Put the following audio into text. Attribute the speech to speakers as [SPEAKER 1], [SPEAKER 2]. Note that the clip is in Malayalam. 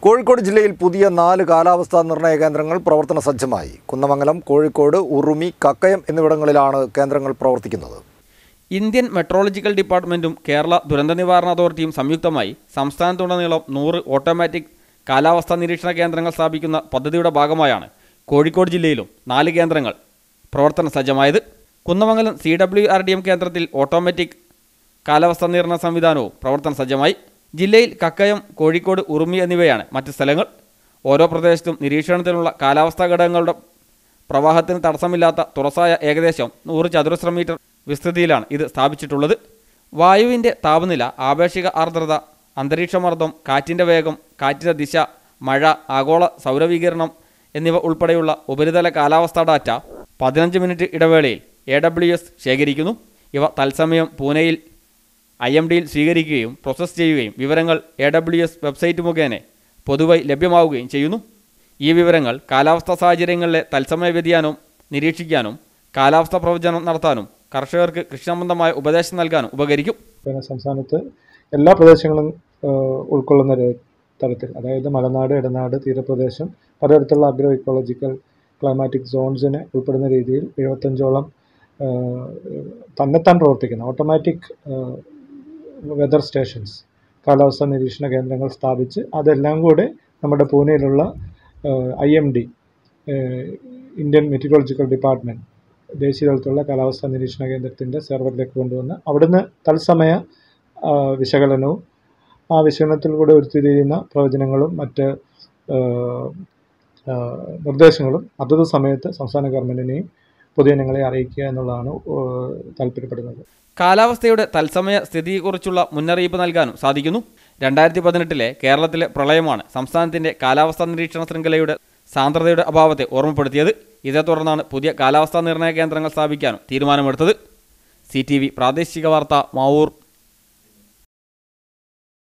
[SPEAKER 1] കോഴിക്കോട് ജില്ലയിൽ പുതിയ നാല് കാലാവസ്ഥാ നിർണയ കേന്ദ്രങ്ങൾ പ്രവർത്തന സജ്ജമായി കുന്നമംഗലം കോഴിക്കോട് ഉറുമി കക്കയം എന്നിവിടങ്ങളിലാണ് കേന്ദ്രങ്ങൾ പ്രവർത്തിക്കുന്നത്
[SPEAKER 2] ഇന്ത്യൻ മെട്രോളജിക്കൽ ഡിപ്പാർട്ട്മെന്റും കേരള ദുരന്ത നിവാരണ അതോറിറ്റിയും സംയുക്തമായി സംസ്ഥാനത്തുടനീളം നൂറ് ഓട്ടോമാറ്റിക് കാലാവസ്ഥാ നിരീക്ഷണ കേന്ദ്രങ്ങൾ സ്ഥാപിക്കുന്ന പദ്ധതിയുടെ ഭാഗമായാണ് കോഴിക്കോട് ജില്ലയിലും നാല് കേന്ദ്രങ്ങൾ പ്രവർത്തന സജ്ജമായത് Kunnamangalam C W R D M കേന്ദ്രത്തിൽ ഓട്ടോമാറ്റിക് കാലാവസ്ഥാ നിയന്ത്രണ സംവിധാനവും പ്രവർത്തന സജ്ജമായി ജില്ലയിൽ കക്കയം കോഴിക്കോട് ഉറുമി എന്നിവയാണ് മറ്റ് സ്ഥലങ്ങൾ ഓരോ പ്രദേശത്തും നിരീക്ഷണത്തിനുള്ള കാലാവസ്ഥാ ഘടകങ്ങളുടെ പ്രവാഹത്തിന് തടസ്സമില്ലാത്ത തുറസായ ഏകദേശം നൂറ് ചതുരശ്ര മീറ്റർ വിസ്തൃതിയിലാണ് ഇത് സ്ഥാപിച്ചിട്ടുള്ളത് വായുവിൻ്റെ താപനില ആപേക്ഷിക ആർദ്രത അന്തരീക്ഷമർദ്ദം കാറ്റിൻ്റെ വേഗം കാറ്റിൻ്റെ ദിശ മഴ ആഗോള സൗരവീകരണം എന്നിവ ഉൾപ്പെടെയുള്ള ഉപരിതല കാലാവസ്ഥാ ഡാറ്റ പതിനഞ്ച് മിനിറ്റ് ഇടവേളയിൽ എ ഡബ്ല്യു എസ് ശേഖരിക്കുന്നു ഇവ തത്സമയം പൂനെയിൽ ഐ എം ഡിയിൽ സ്വീകരിക്കുകയും പ്രോസസ്സ് ചെയ്യുകയും വിവരങ്ങൾ എ ഡബ്ല്യു എസ് വെബ്സൈറ്റ് മുഖേന പൊതുവായി ലഭ്യമാവുകയും ചെയ്യുന്നു ഈ വിവരങ്ങൾ കാലാവസ്ഥാ സാഹചര്യങ്ങളിലെ തത്സമയ വ്യതിയാനം നിരീക്ഷിക്കാനും കാലാവസ്ഥാ പ്രവചനം നടത്താനും കർഷകർക്ക് കൃഷി സംബന്ധമായ ഉപദേശം നൽകാനും ഉപകരിക്കും
[SPEAKER 3] പിന്നെ സംസ്ഥാനത്ത് എല്ലാ പ്രദേശങ്ങളും ഏഹ്, ഉൾക്കൊള്ളുന്ന ഒരു തരത്തിൽ അതായത് മലനാട് ഇടനാട് തീരപ്രദേശം പലതരത്തിലുള്ള അഗ്രോ ഇക്കോളജിക്കൽ ക്ലൈമാറ്റിക് സോൺസിനെ ഉൾപ്പെടുന്ന രീതിയിൽ എഴുപത്തഞ്ചോളം ഏഹ്, തന്നെത്താൻ പ്രവർത്തിക്കുന്ന ഓട്ടോമാറ്റിക് വെതർ സ്റ്റേഷൻസ് കാലാവസ്ഥാ നിരീക്ഷണ കേന്ദ്രങ്ങൾ സ്ഥാപിച്ച് അതെല്ലാം കൂടെ നമ്മുടെ പൂനെയിലുള്ള I M D Indian meteorological department ദേശീയ തലത്തിലുള്ള കാലാവസ്ഥാ നിരീക്ഷണ കേന്ദ്രത്തിൻ്റെ സെർവറിലേക്ക് കൊണ്ടുവന്ന് അവിടുന്ന് തത്സമയ ആ, വിശകലനവും ആ വിശകലനത്തിൽ കൂടെ ഉരുത്തിരിയുന്ന പ്രവചനങ്ങളും മറ്റ് ആ, ആ, നിർദ്ദേശങ്ങളും അതത് സമയത്ത് സംസ്ഥാന ഗവൺമെൻറ്റിനെയും പൊതുജനങ്ങളെ അറിയിക്കുക എന്നുള്ളതാണ് ആ, താല്പര്യപ്പെടുന്നത്
[SPEAKER 2] കാലാവസ്ഥയുടെ തത്സമയ സ്ഥിതിയെക്കുറിച്ചുള്ള മുന്നറിയിപ്പ് നൽകാനും സാധിക്കുന്നു രണ്ടായിരത്തി പതിനെട്ടിലെ കേരളത്തിലെ പ്രളയമാണ് സംസ്ഥാനത്തിന്റെ കാലാവസ്ഥാ നിരീക്ഷണ ശൃംഖലയുടെ സാന്ദ്രതയുടെ അഭാവത്തെ ഓർമ്മപ്പെടുത്തിയത് ഇതേ തുടർന്നാണ് പുതിയ കാലാവസ്ഥാ നിർണയ കേന്ദ്രങ്ങൾ സ്ഥാപിക്കാനും തീരുമാനമെടുത്തത് സി ടി വി പ്രാദേശിക വാർത്ത മാവൂർ